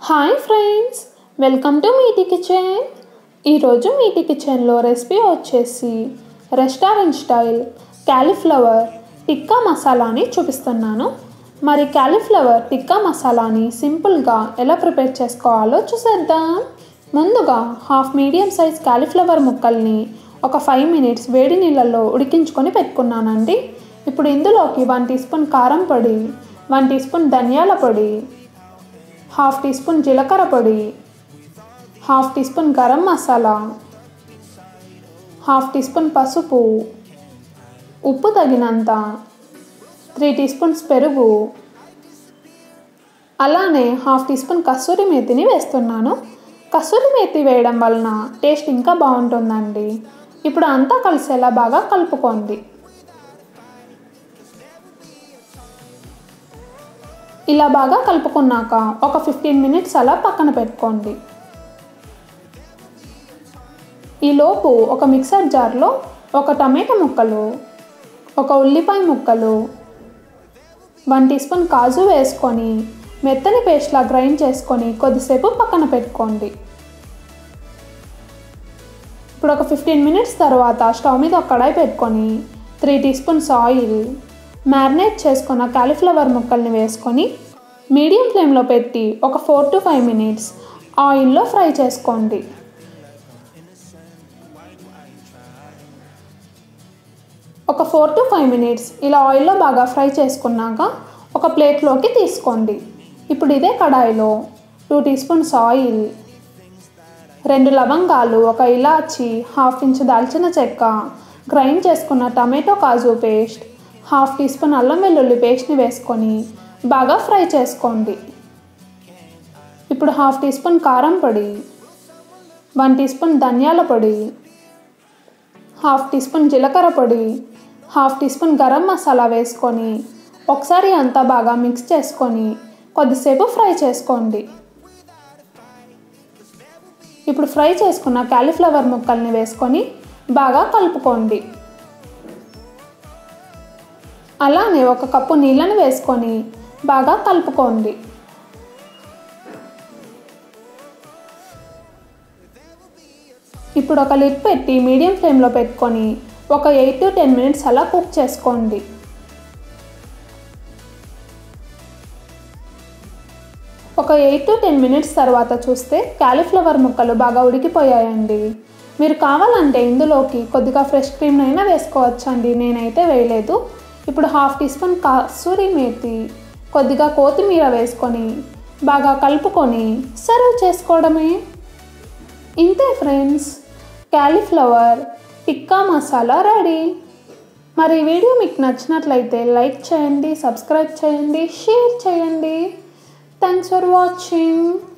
hi friends welcome to మీటి kitchen ఈరోజు మీటి కిచెన్లో రెసిపీ వచ్చేసి రెస్టారెంట్ స్టైల్ క్యాలీఫ్లవర్ టిక్కా మసాలాని చూపిస్తున్నాను మరి క్యాలీఫ్లవర్ టిక్కా మసాలాని సింపుల్గా ఎలా ప్రిపేర్ చేసుకోవాలో చూసేద్దాం ముందుగా హాఫ్ మీడియం సైజ్ క్యాలీఫ్లవర్ ముక్కల్ని ఒక ఫైవ్ మినిట్స్ వేడి నీళ్ళల్లో ఉడికించుకొని పెట్టుకున్నానండి ఇప్పుడు ఇందులోకి వన్ టీ స్పూన్ కారం పొడి వన్ టీ స్పూన్ ధనియాల పొడి హాఫ్ టీ స్పూన్ జీలకర్ర పొడి half teaspoon garam masala half teaspoon పసుపు ఉప్పు తగినంత త్రీ టీ స్పూన్స్ పెరుగు అలానే హాఫ్ టీ స్పూన్ కస్తూరి మేతిని వేస్తున్నాను కస్తూరి మేతి వేయడం వలన టేస్ట్ ఇంకా బాగుంటుందండి ఇప్పుడు అంతా కలిసేలా బాగా కలుపుకోండి ఇలా బాగా కలుపుకున్నాక ఒక ఫిఫ్టీన్ మినిట్స్ అలా పక్కన పెట్టుకోండి ఈలోపు ఒక మిక్సర్ జార్లో ఒక టమాటా ముక్కలు ఒక ఉల్లిపాయ ముక్కలు వన్ టీ స్పూన్ కాజు వేసుకొని మెత్తని పేస్ట్లా గ్రైండ్ చేసుకొని కొద్దిసేపు పక్కన పెట్టుకోండి ఇప్పుడు ఒక ఫిఫ్టీన్ మినిట్స్ తర్వాత స్టవ్ మీద ఒక కడాయి పెట్టుకొని three teaspoons oil marinate చేసుకున్న కాలీఫ్లవర్ ముక్కల్ని వేసుకొని మీడియం ఫ్లేమ్లో పెట్టి ఒక ఫోర్ టు ఫైవ్ మినిట్స్ ఆయిల్లో ఫ్రై చేసుకోండి ఒక ఫోర్ టు ఫైవ్ మినిట్స్ ఇలా ఆయిల్లో బాగా ఫ్రై చేసుకున్నాక ఒక ప్లేట్లోకి తీసుకోండి ఇప్పుడు ఇదే కడాయిలో టూ టీ స్పూన్స్ ఆయిల్ రెండు లవంగాలు ఒక ఇలాచి హాఫ్ ఇంచ్ దాల్చిన చెక్క గ్రైండ్ చేసుకున్న టమాటో కాజు పేస్ట్ హాఫ్ టీ స్పూన్ అల్లం వెల్లుల్లి పేస్ట్ని వేసుకొని బాగా ఫ్రై చేసుకోండి ఇప్పుడు హాఫ్ టీ స్పూన్ కారం పొడి వన్ టీ స్పూన్ ధనియాల పొడి హాఫ్ టీ స్పూన్ జీలకర్ర పొడి half teaspoon garam masala వేసుకొని ఒకసారి అంతా బాగా మిక్స్ చేసుకొని కొద్దిసేపు ఫ్రై చేసుకోండి ఇప్పుడు ఫ్రై చేసుకున్న కాలీఫ్లవర్ ముక్కల్ని వేసుకొని బాగా కలుపుకోండి అలానే ఒక కప్పు నీళ్ళని వేసుకొని బాగా కలుపుకోండి ఇప్పుడు ఒక లిడ్ పెట్టి మీడియం ఫ్లేమ్లో పెట్టుకొని ఒక ఎయిట్ టు టెన్ మినిట్స్ అలా కుక్ చేసుకోండి ఒక ఎయిట్ టు టెన్ మినిట్స్ తర్వాత చూస్తే కాలీఫ్లవర్ ముక్కలు బాగా ఉడికిపోయాయండి మీరు కావాలంటే ఇందులోకి కొద్దిగా ఫ్రెష్ క్రీమ్ అయినా వేసుకోవచ్చండి నేనైతే వేయలేదు ఇప్పుడు half teaspoon kasuri methi కొద్దిగా కొత్తిమీర వేసుకొని బాగా కలుపుకొని సర్వ్ చేసుకోవడమే ఇంతే friends cauliflower tikka masala ready మరి ఈ వీడియో మీకు నచ్చినట్లయితే లైక్ చేయండి సబ్స్క్రైబ్ చేయండి షేర్ చేయండి థ్యాంక్స్ ఫర్ వాచింగ్